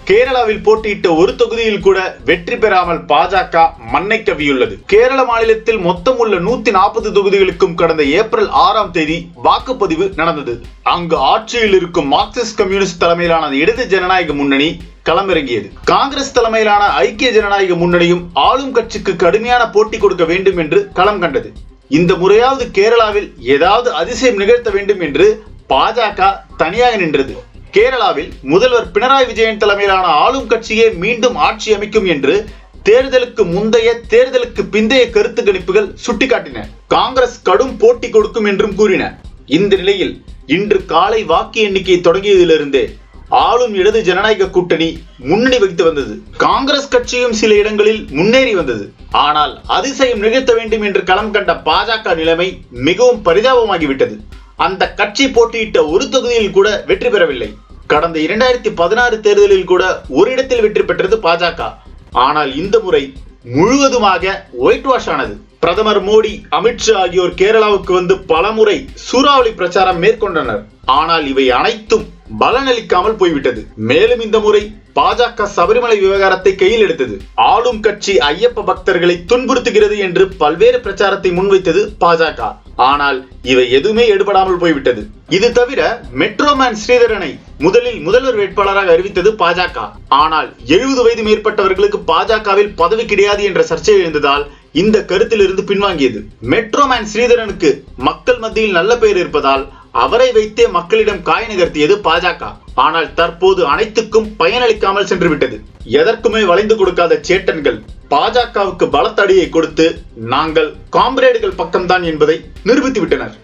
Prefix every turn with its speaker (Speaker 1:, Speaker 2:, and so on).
Speaker 1: கேரளாவில் போட்டியிட்ட ஒரு தொகுதியில் கூட வெற்றி பெறாமல் பாஜக மண்ணை கவியுள்ளது கேரள மாநிலத்தில் மொத்தம் உள்ள நூத்தி நாற்பது தொகுதிகளுக்கும் கடந்த ஏப்ரல் ஆறாம் தேதி வாக்குப்பதிவு நடந்தது அங்கு ஆட்சியில் இருக்கும் மார்க்சிஸ்ட் கம்யூனிஸ்ட் தலைமையிலான இடது ஜனநாயக முன்னணி களமிறங்கியது காங்கிரஸ் தலைமையிலான ஐக்கிய ஜனநாயக முன்னணியும் ஆளும் கட்சிக்கு கடுமையான போட்டி கொடுக்க வேண்டும் என்று களம் கண்டது இந்த முறையாவது கேரளாவில் ஏதாவது அதிசயம் நிகழ்த்த வேண்டும் என்று பாஜக தனியாக நின்றது கேரளாவில் முதல்வர் பினராயி விஜயன் தலைமையிலான ஆளும் கட்சியே மீண்டும் ஆட்சி அமைக்கும் என்று தேர்தலுக்கு முந்தைய தேர்தலுக்கு பிந்தைய கருத்து கணிப்புகள் சுட்டிக்காட்டின காங்கிரஸ் கடும் போட்டி கொடுக்கும் என்றும் கூறின இந்த நிலையில் இன்று காலை வாக்கு எண்ணிக்கை தொடங்கியதிலிருந்தே ஆளும் இடது ஜனநாயக கூட்டணி முன்னணி வகித்து வந்தது காங்கிரஸ் கட்சியும் சில இடங்களில் முன்னேறி வந்தது ஆனால் அதிசயம் நிகழ்த்த வேண்டும் என்று களம் கண்ட பாஜக நிலைமை மிகவும் பரிதாபமாகிவிட்டது அந்த கட்சி போட்டியிட்ட ஒரு தொகுதியில் கூட வெற்றி பெறவில்லை கடந்த இரண்டாயிரத்தி பதினாறு தேர்தலில் கூட ஒரு இடத்தில் வெற்றி பெற்றது பாஜக ஆனால் இந்த முறை முழுவதுமாக ஒயிட் வாஷ் ஆனது பிரதமர் மோடி அமித்ஷா ஆகியோர் கேரளாவுக்கு வந்து பலமுறை சூறாவளி பிரச்சாரம் மேற்கொண்டனர் ஆனால் இவை அனைத்தும் பலனளிக்காமல் போய்விட்டது மேலும் இந்த முறை பாஜக சபரிமலை விவகாரத்தை கையில் எடுத்தது ஆளும் கட்சி ஐயப்ப பக்தர்களை துன்புறுத்துகிறது என்று பல்வேறு பிரச்சாரத்தை முன்வைத்தது பாஜக ஆனால் இவை எதுவுமே எடுபடாமல் போய்விட்டது இது தவிர மெட்ரோமேன் ஸ்ரீதரனை முதலில் முதல்வர் வேட்பாளராக அறிவித்தது பாஜக ஆனால் எழுபது வயது மேற்பட்டவர்களுக்கு பாஜகவில் பதவி கிடையாது என்ற சர்ச்சை எழுந்ததால் இந்த கருத்திலிருந்து பின்வாங்கியது மெட்ரோமேன் ஸ்ரீதரனுக்கு மக்கள் மத்தியில் நல்ல பெயர் இருப்பதால் அவரை வைத்தே மக்களிடம் காய் நகர்த்தியது பாஜக ஆனால் தற்போது அனைத்துக்கும் பயனளிக்காமல் சென்று விட்டது எதற்குமே வளைந்து கொடுக்காத சேட்டன்கள் பாஜகவுக்கு பலத்தடியை கொடுத்து நாங்கள் காம்ரேடுகள் பக்கம்தான் என்பதை நிரூபித்து விட்டனர்